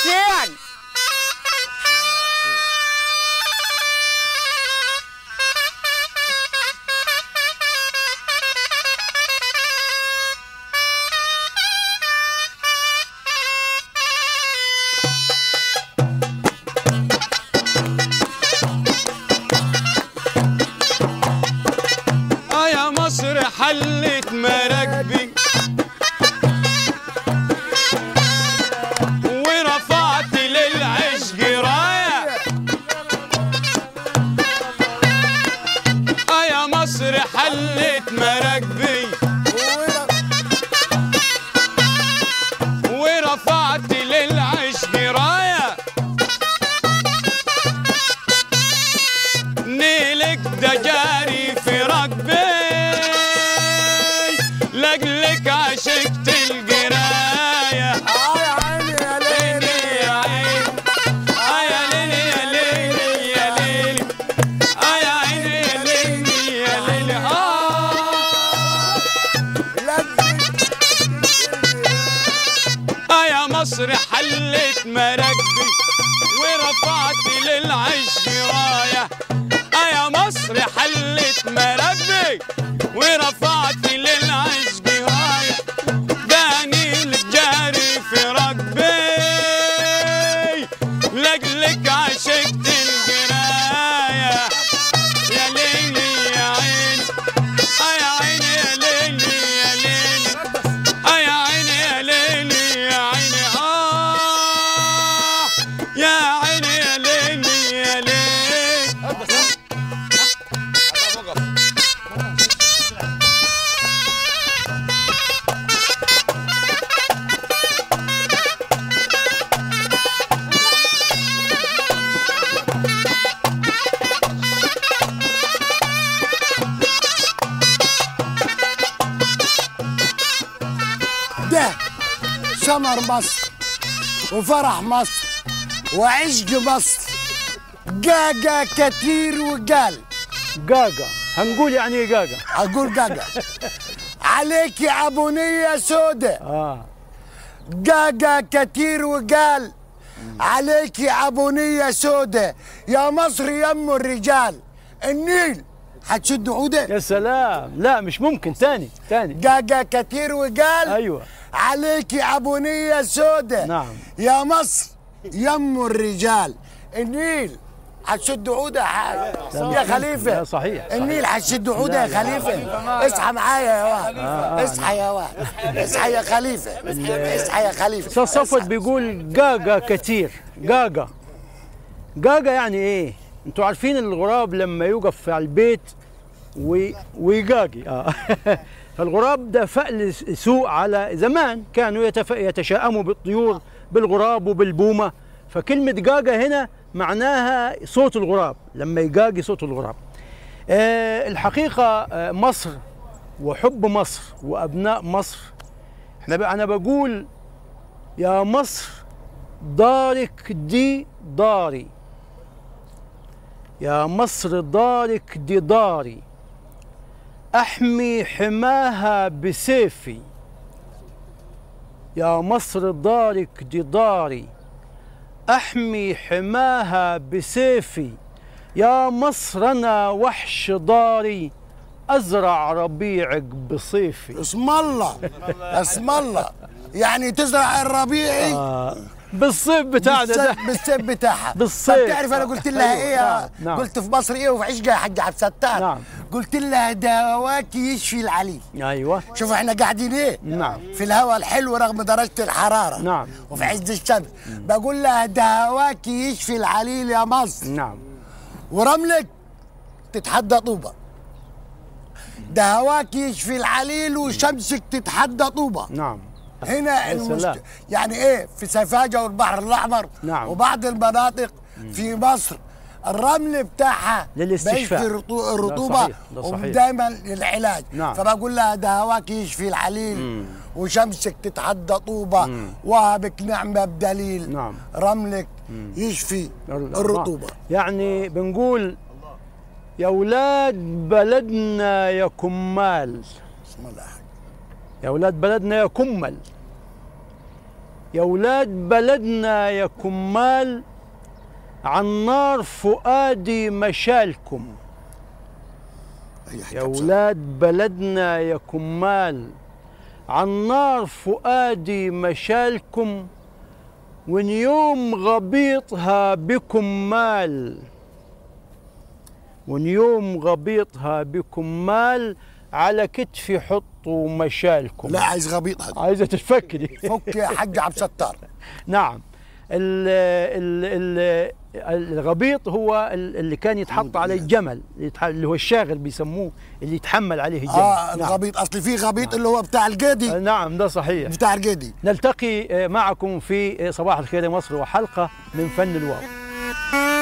حسين اه يا مصر حلت مراكبي ورفعت للعشق رايه اه يا مصر حلت مراكبي ورفعت للعشق رايه نيلك ده جاري في ركبي لاجلك عشقت الجرايه اه يا عيني يا ليلي ليلي يا عين اه يا ليلي يا ليلي يا ليلي اه يا عيني يا ليلي يا ليلي اه اه يا مصر حلت مراكبي ورفعت للعشق رايه اه يا مصر حلت مراكبي ورفعت للعشق رايه داني الجاري في ركبي لاجلك عشقت الجرايه يا ليلي يا عيني اه يا عيني يا ليلي يا ليلي اه يا عيني يا ليلي يا عيني اه يا عيني يا ليلي يا ليلي ده سمر مصر وفرح مصر وعشق مصر جاجا كتير وقال جاجا هنقول يعني ايه جاجا اقول جاجا عليك يا ابو نيه سودة اه جاجا كتير وقال عليك يا ابو نيه سودة يا مصر يم الرجال النيل هتشد عوده يا سلام لا مش ممكن تاني تاني جاجا كتير وقال ايوه عليك يا ابو نيه سودة نعم. يا مصر يم الرجال النيل هتشد عوده ح- يا خليفه لا صحيح النيل هتشد عوده يا خليفه اصحى معايا يا واحد اصحى يا واحد اصحى يا خليفه اصحى يا خليفه استاذ صفوت بيقول جاجا كتير جاجا جاجا يعني ايه انتوا عارفين الغراب لما يوقف على البيت وي- ويجاجي اه فالغراب ده فأل سوء على زمان كانوا يتف... يتشائموا بالطيور بالغراب وبالبومة فكلمة جاجا هنا معناها صوت الغراب لما يجاجي صوت الغراب آه الحقيقة آه مصر وحب مصر وأبناء مصر احنا بقى أنا بقول يا مصر دارك دي داري يا مصر دارك دي داري أحمي حماها بسيفي يا مصر دارك دي داري أحمي حماها بسيفي يا مصر أنا وحش داري أزرع ربيعك بصيفي اسم الله اسم الله يعني تزرع الربيعي آه بالصيف بتاعنا ده بالصيف بالصيف بتاعها بالصيف. طب تعرف انا قلت لها أيوة، ايه نعم، نعم. قلت في مصر ايه وفي عشقها يا حاج عبد الستار نعم. قلت لها دواك يشفي العليل أيوة شوف احنا قاعدين ايه نعم في الهواء الحلو رغم درجة الحرارة نعم. وفي عز الشمس بقول لها دواك يشفي العليل يا مصر نعم ورملك تتحدى طوبة ده هواك يشفي العليل وشمسك تتحدى طوبة نعم هنا يا المشت... سلام. يعني ايه في سفاجة والبحر الأحمر نعم. وبعض المناطق في مصر الرمل بتاعها للاستشفاء. بيشفي الرطو- ده الرطوبة صحيح، ده صحيح. ودايما للعلاج نعم. فبقول لها ده هواك يشفي العليل وشمسك تتحدى طوبة وهبك نعمة بدليل نعم. رملك يشفي الرطوبة يعني بنقول يا اولاد بلدنا يا كمال بسم الله يا اولاد بلدنا يا كمل يا ولاد بلدنا يا كمال عن نار فؤادي مشالكم أي يا حكاية بصراحة. ولاد بلدنا يا كمال عن نار فؤادي مشالكم وان يوم غبيطها بكم مال وان يوم غبيطها بكم مال على كتفي حطوا مشالكم لا عايز غبيط هذا عايزه تتفكري فك يا حاج عبد الستار نعم ال ال ال الغبيط هو ال- اللي كان يتحط عليه الجمل يتح- اللي هو الشاغل بيسموه اللي يتحمل عليه الجمل اه نعم. الغبيط اصلي في غبيط اللي هو بتاع القيدي آه، نعم ده صحيح بتاع القيدي نلتقي آه، معكم في آه، صباح الخير يا مصر وحلقة من فن الواو